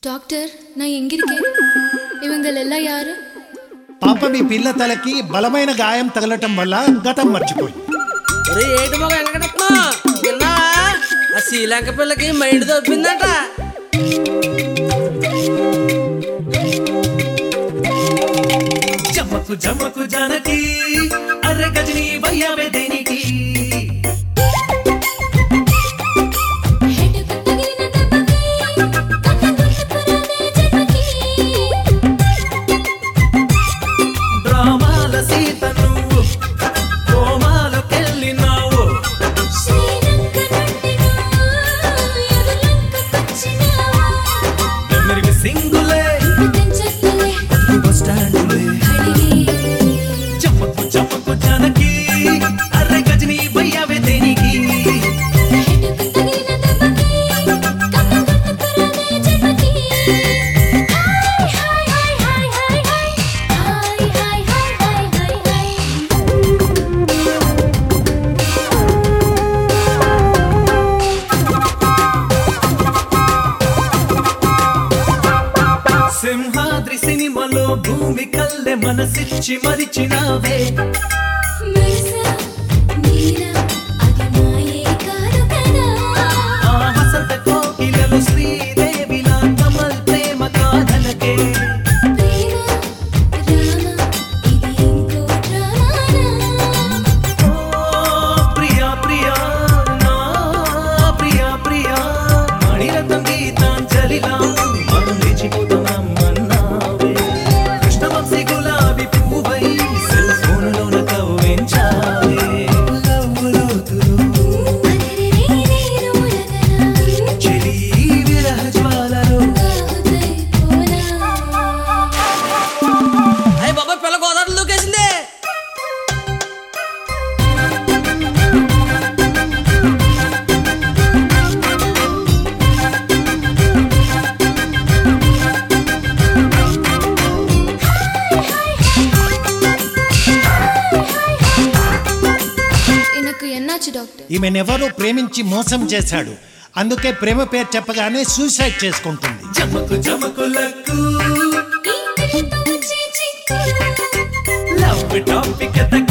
doctor நான் எங்க இருக்கேன் இவங்கள் எல்லாம் யாரு పాప మీ పిల్ల తలకి బలమైన గాయం తగలటం వల్ల గతం మర్చిపోయింది ఒరే ఏంటి మొగ వెంకటరత్న విన్నావా ఆ శ్రీలంక పిల్లకి మైండ్ దొబ్బిందట జమ్మకు జమ్మకు జానకి అర్రె గజని వయ్యావే దేనికి డ్రామాల సీత నువ్వు కోమాలకెళ్ళినావు మెమరికి సింగులే బస్ స్టాండులే జమ్మకు జమ్మకు జానకి అర్రె గజని వయ్యావే దేనికి సింహాద్రి సినిమాలో భూమి కల్లె మనసిచ్చి మరిచినావే ఆ వసంత కోకిలలో శ్రీదేవిలా కమల్ ప్రేమ కాదనకే ఓ ప్రియా ప్రియా నా ప్రియా ప్రియా మణిరత్నం గీతాంజలిలా మనం లేచిపోతున్నామన్నావే కృష్ణవంశీ గులాబీ పువ్వై సెల్ ఫోనులోన కవ్వించావే లవ్ లోతులు చెలి విరహ జ్వాలలో అయ్యి బాబా పిల్ల గోదావరి దూకేసింది எனக்கு என்னாச்சு டாக்டர் ఈమెనెవరో ప్రేమించి మోసం చేశాడు అందుకే ప్రేమ పేరు చెప్పగానే సూసైడ్ చేసుకుంటుంది జమకు జమకులకు లవ్ టాపిక్